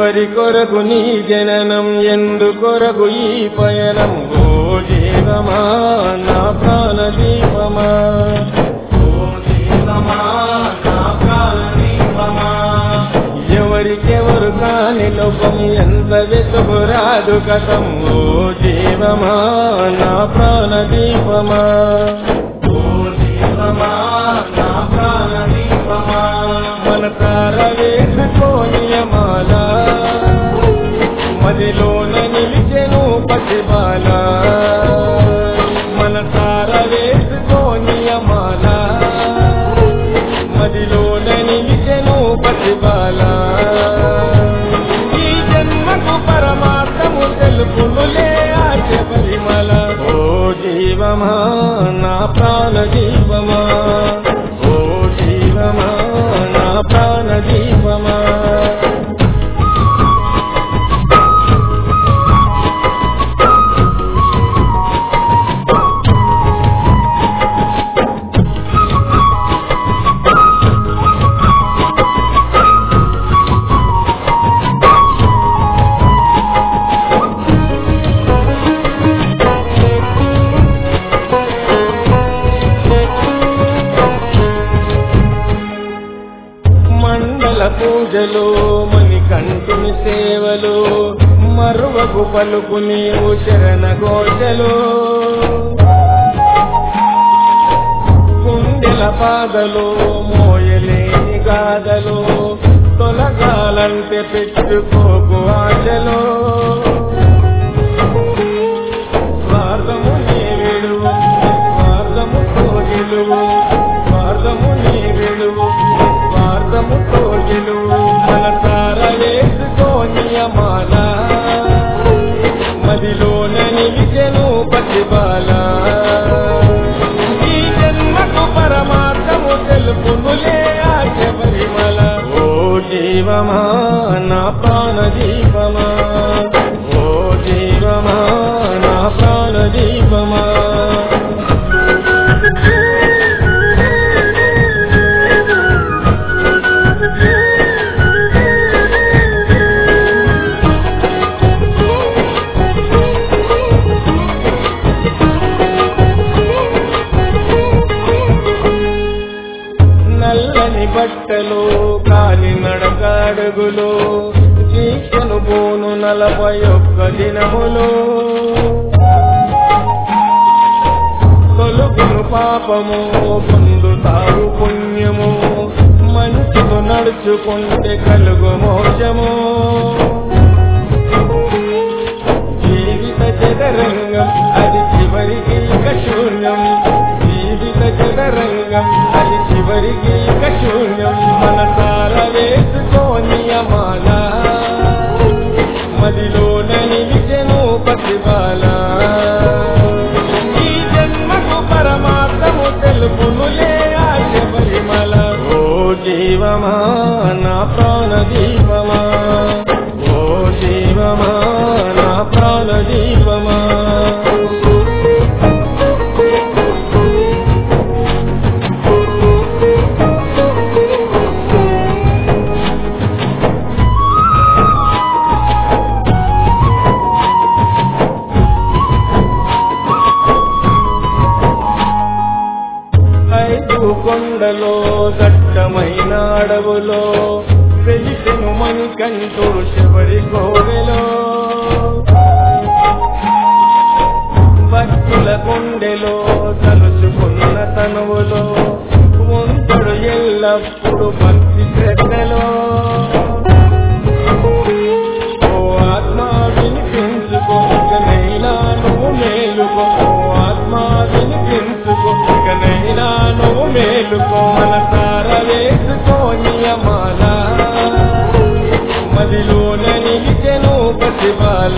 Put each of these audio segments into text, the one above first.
ఎవరి కొరకు నీ జననం ఎందు కొరకు ఈ పయనం ఓ జీవమా నా ప్రాణ దీపమా ఓ జీవమా నా ప్రాణ దీపమా ఎవరికెవరు కాని లోకం ఎంత వెతుకురాదు కథం ఓ జీవమా నా ప్రాణ దీపమా ఓ జీవమా నా ప్రాణ దీపమా మన తార వేసుకోనియమాల మదిలోన నిలిచెను పసిబాల మన తార వేసుకోనియమాల మదిలోన నిలిచెను పసిబాల ఈ జన్మకు పరమార్థము తెలుపునులే ఆశ పరిమళ ఓ జీవమా నా ప్రాణ జీవమా ఓ జీవమా నా ప్రాణ జీవమా మండల పూజలు మణికంఠుని సేవలు మరువకు పలుకు నీవు శరణ ఘోషలు గుండెల పాదలు మోయలేని గాథలు తొలగాలంటే పెట్టుకోకు ఆశలు స్వార్థము నీ విడువు స్వార్థముతో గెలువు స్వార్థము నీ విడువు స్వార్థముతో గెలువు మన తార వేసుకోనియమాల మదిలోన నిలిచెను పసిబాల ఈ జన్మకు పరమార్థము తెలుపునులే ఆశ పరిమళ ఓ జీవమా నా ప్రాణ జీవమా ఓ జీవమా నా ప్రాణ జీవమా నల్లని బట్టలు కాలి నడకాడుగులు దీక్షను పోను నలభై ఒక్క దినములు తొలుగును పాపము పొందుతారు పుణ్యము మంచుకు నడుచుకుంటే కలుగు మోక్షము జీవిత చదరంగం అది చివరికి ఇక శూన్యం జీవిత చదరంగం అది చివరికి ఇక శూన్యం మన తార వేసుకోనియమాల మదిలోన నిలిచెను పసిబాల ఈ జన్మకు పరమార్థము తెలుపునులే ఆశ పరిమళ ఓ జీవమా నా ప్రాణ జీవమా ఓ జీవమా నా ప్రాణ జీవమా ఐదు కొండలో దట్టమైన అడవులో వెలిసెను మణికంఠుడు శబరి కోవెలో భక్తుల గుండెలో తలుచుకున్న తనువులో వంతుడు ఎల్లప్పుడు భక్తి శ్రద్ధలో ఓ ఆత్మ వినిపించుకో ఇకనైనా నువ్వు మేలుకో ఓ ఆత్మ వినిపించుకో ఇకనైనా నువ్వు మేలుకో మన తార వేసుకో నియమాల మదిలోన నిలిచెను పసిబాల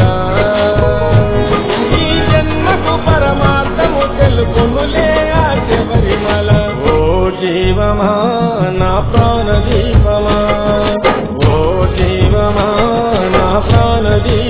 ఈ జన్మకు పరమార్థము తెలుపునులే ఆశ పరిమళ ఓ జీవమా నా ప్రాణ జీవమా ఓ జీవమా నా ప్రాణ జీవమా